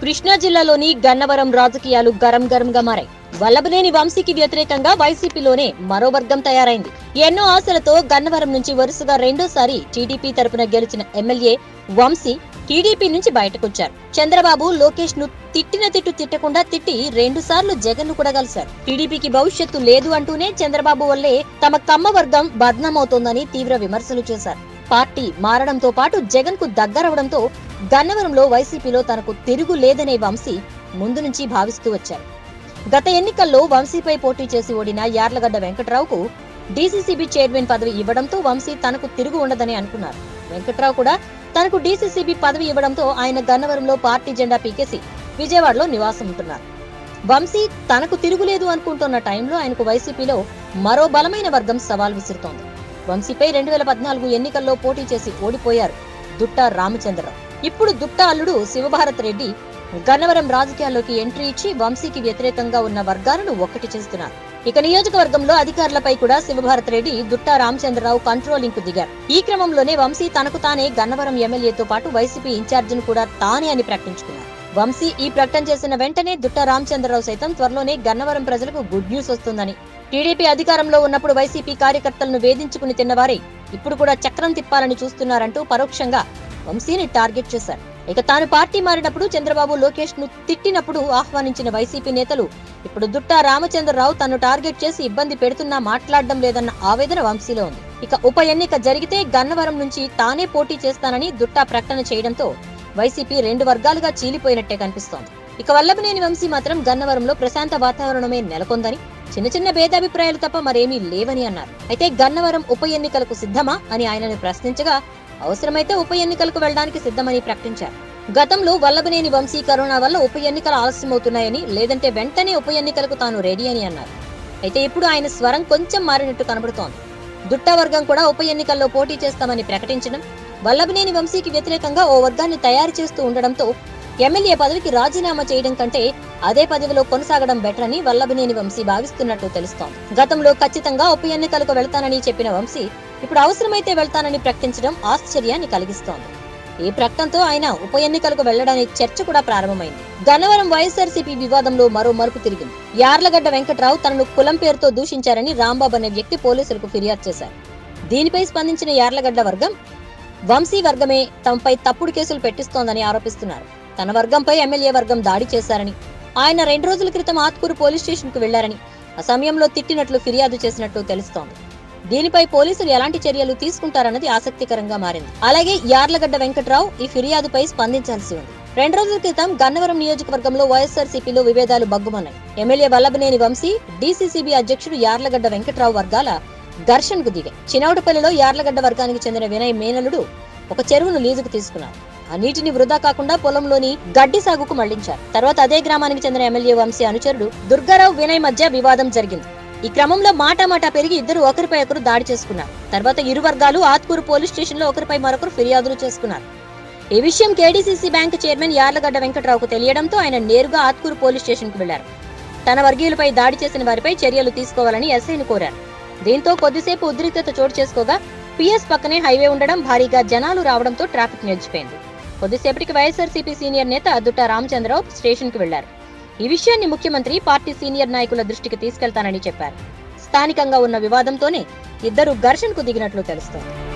కృష్ణా జిల్లాలోని గన్నవరం రాజకీయాలు గరం గరంగా మారాయి వల్లభనేని వంశీకి వ్యతిరేకంగా వైసీపీలోనే మరో వర్గం తయారైంది ఎన్నో ఆశలతో గన్నవరం నుంచి వరుసగా రెండోసారి టీడీపీ తరపున గెలిచిన ఎమ్మెల్యే వంశీ టీడీపీ నుంచి బయటకొచ్చారు చంద్రబాబు లోకేష్ ను తిట్టిన తిట్టు తిట్టకుండా తిట్టి రెండు సార్లు జగన్ ను కూడా కలిశారు టీడీపీకి భవిష్యత్తు లేదు అంటూనే చంద్రబాబు వల్లే తమ కమ్మ వర్గం బద్నామవుతోందని తీవ్ర విమర్శలు చేశారు పార్టీ మారడంతో పాటు జగన్ కు దగ్గరవడంతో గన్నవరంలో వైసీపీలో తనకు తిరుగు లేదనే వంశీ ముందు నుంచి భావిస్తూ వచ్చారు గత ఎన్నికల్లో వంశీపై పోటీ చేసి ఓడిన యార్లగడ్డ వెంకట్రావుకు డీసీసీబీ చైర్మన్ పదవి ఇవ్వడంతో వంశీ తనకు తిరుగు ఉండదని అనుకున్నారు వెంకట్రావు కూడా తనకు డీసీసీబీ పదవి ఇవ్వడంతో ఆయన గన్నవరంలో పార్టీ జెండా పీకేసి విజయవాడలో నివాసం ఉంటున్నారు వంశీ తనకు తిరుగులేదు అనుకుంటున్న టైంలో ఆయనకు వైసీపీలో మరో బలమైన వర్గం సవాల్ విసురుతోంది వంశీపై రెండు వేల పద్నాలుగు ఎన్నికల్లో పోటీ చేసి ఓడిపోయారు దుట్టా రామచంద్రరావు ఇప్పుడు దుట్టా అల్లుడు శివభారత్ రెడ్డి గన్నవరం రాజకీయాల్లోకి ఎంట్రీ ఇచ్చి వంశీకి వ్యతిరేకంగా ఉన్న వర్గాలను ఒక్కటి చేస్తున్నారు ఇక నియోజకవర్గంలో అధికారులపై కూడా శివభారత్ రెడ్డి దుట్టా రామచంద్రరావు కంట్రోలింగ్ కు దిగారు ఈ క్రమంలోనే వంశీ తనకు తానే గన్నవరం ఎమ్మెల్యేతో పాటు వైసీపీ ఇన్ఛార్జిని కూడా తానే అని ప్రకటించుకున్నారు వంశీ ఈ ప్రకటన చేసిన వెంటనే దుట్టా రామచంద్రరావు సైతం త్వరలోనే గన్నవరం ప్రజలకు గుడ్ న్యూస్ వస్తుందని టీడీపీ అధికారంలో ఉన్నప్పుడు వైసీపీ కార్యకర్తలను వేధించుకుని తిన్నవారే ఇప్పుడు కూడా చక్రం తిప్పాలని చూస్తున్నారంటూ పరోక్షంగా వంశీని టార్గెట్ చేశారు ఇక తాను పార్టీ మారినప్పుడు చంద్రబాబు లోకేష్ ను తిట్టినప్పుడు ఆహ్వానించిన వైసీపీ నేతలు ఇప్పుడు దుట్టా రామచంద్రరావు తను టార్గెట్ చేసి ఇబ్బంది పెడుతున్నా మాట్లాడడం లేదన్న ఆవేదన వంశీలో ఉంది ఇక ఉప ఎన్నిక జరిగితే గన్నవరం నుంచి తానే పోటీ చేస్తానని దుట్టా ప్రకటన చేయడంతో వైసీపీ రెండు వర్గాలుగా చీలిపోయినట్టే కనిపిస్తోంది ఇక వల్లభనేని వంశీ మాత్రం గన్నవరంలో ప్రశాంత వాతావరణమే నెలకొందని చిన్న చిన్న భేదాభిప్రాయాలు తప్ప మరేమీ లేవని అన్నారు అయితే గన్నవరం ఉప ఎన్నికలకు సిద్ధమా అని ఆయనను ప్రశ్నించగా అవసరమైతే ఉప ఎన్నికలకు వెళ్లడానికి సిద్ధమని ప్రకటించారు గతంలో వల్లభనేని వంశీ కరోనా వల్ల ఉప ఎన్నికలు ఆలస్యమవుతున్నాయని లేదంటే వెంటనే ఉప ఎన్నికలకు తాను రెడీ అని అన్నారు అయితే ఇప్పుడు ఆయన స్వరం కొంచెం మారినట్టు కనబడుతోంది దుట్టా వర్గం కూడా ఉప ఎన్నికల్లో పోటీ చేస్తామని ప్రకటించడం వల్లభనేని వంశీకి వ్యతిరేకంగా ఓ వర్గాన్ని తయారు చేస్తూ ఉండడంతో ఎమ్మెల్యే పదవికి రాజీనామా చేయడం కంటే అదే పదవిలో కొనసాగడం బెటర్ అని వల్లభనేని వంశీ భావిస్తున్నట్టు తెలుస్తోంది గతంలో ఖచ్చితంగా ఉప ఎన్నికలకు వెళ్తానని చెప్పిన వంశీ ఇప్పుడు అవసరమైతే వెళ్తానని ప్రకటించడం ఆశ్చర్యాన్ని కలిగిస్తోంది ఈ ప్రకటనతో ఆయన ఉప ఎన్నికలకు వెళ్లడానికి చర్చ కూడా ప్రారంభమైంది గన్నవరం వైఎస్ఆర్సీపీ వివాదంలో మరో మలుపు తిరిగింది యార్లగడ్డ వెంకట్రావు తనను కులం పేరుతో దూషించారని రాంబాబు అనే వ్యక్తి పోలీసులకు ఫిర్యాదు చేశారు దీనిపై స్పందించిన యార్లగడ్డ వర్గం వంశీ వర్గమే తమపై తప్పుడు కేసులు పెట్టిస్తోందని ఆరోపిస్తున్నారు తన వర్గంపై ఎమ్మెల్యే వర్గం దాడి చేశారని ఆయన రెండు రోజుల క్రితం ఆత్కూరు పోలీస్ స్టేషన్ కు వెళ్లారని ఆ సమయంలో తిట్టినట్లు ఫిర్యాదు చేసినట్టు తెలుస్తోంది దీనిపై పోలీసులు ఎలాంటి చర్యలు తీసుకుంటారన్నది ఆసక్తికరంగా మారింది అలాగే యార్లగడ్డ వెంకట్రావు ఈ ఫిర్యాదుపై స్పందించాల్సి ఉంది రెండు రోజుల క్రితం గన్నవరం నియోజకవర్గంలో వైఎస్ఆర్సీపీలో విభేదాలు బగ్గుమన్నాయి ఎమ్మెల్యే వల్లభనేని వంశీ డీసీసీబీ అధ్యక్షుడు యార్లగడ్డ వెంకట్రావు వర్గాల ఘర్షణకు దిగాయి చినౌటపల్లిలో యార్లగడ్డ వర్గానికి చెందిన వినయ్ మేనలుడు ఒక చెరువును లీజుకు తీసుకున్నారు ఆ నీటిని వృధా కాకుండా పొలంలోని గడ్డి సాగుకు మళ్లించారు తర్వాత అదే గ్రామానికి చెందిన ఎమ్మెల్యే వంశీ అనుచరుడు దుర్గారావు వినయ్ మధ్య వివాదం జరిగింది ఈ క్రమంలో మాటామాటా పెరిగి ఇద్దరు ఒకరిపై ఒకరు దాడి చేసుకున్నారు తర్వాత ఇరు వర్గాలు ఆత్కూరు పోలీస్ స్టేషన్ లో ఒకరిపై మరొకరు ఫిర్యాదులు చేసుకున్నారు ఈ విషయం కేడీసీసీ బ్యాంక్ చైర్మన్ యార్లగడ్డ వెంకట్రావుకు తెలియడంతో ఆయన నేరుగా ఆత్కూరు పోలీస్ స్టేషన్ కు వెళ్లారు తన వర్గీయులపై దాడి చేసిన వారిపై చర్యలు తీసుకోవాలని ఎస్ఐని కోరారు దీంతో కొద్దిసేపు ఉద్రిక్తత చోటు చేసుకోగా పిఎస్ పక్కనే హైవే ఉండడం భారీగా జనాలు రావడంతో ట్రాఫిక్ నిలిచిపోయింది కొద్దిసేపటికి వైఎస్ఆర్సీపీ సీనియర్ నేత దుట్టా రామచంద్రరావు స్టేషన్ కు వెళ్లారు ఈ విషయాన్ని ముఖ్యమంత్రి పార్టీ సీనియర్ నాయకుల దృష్టికి తీసుకెళ్తానని చెప్పారు స్థానికంగా ఉన్న వివాదంతోనే ఇద్దరు ఘర్షణకు దిగినట్లు తెలుస్తోంది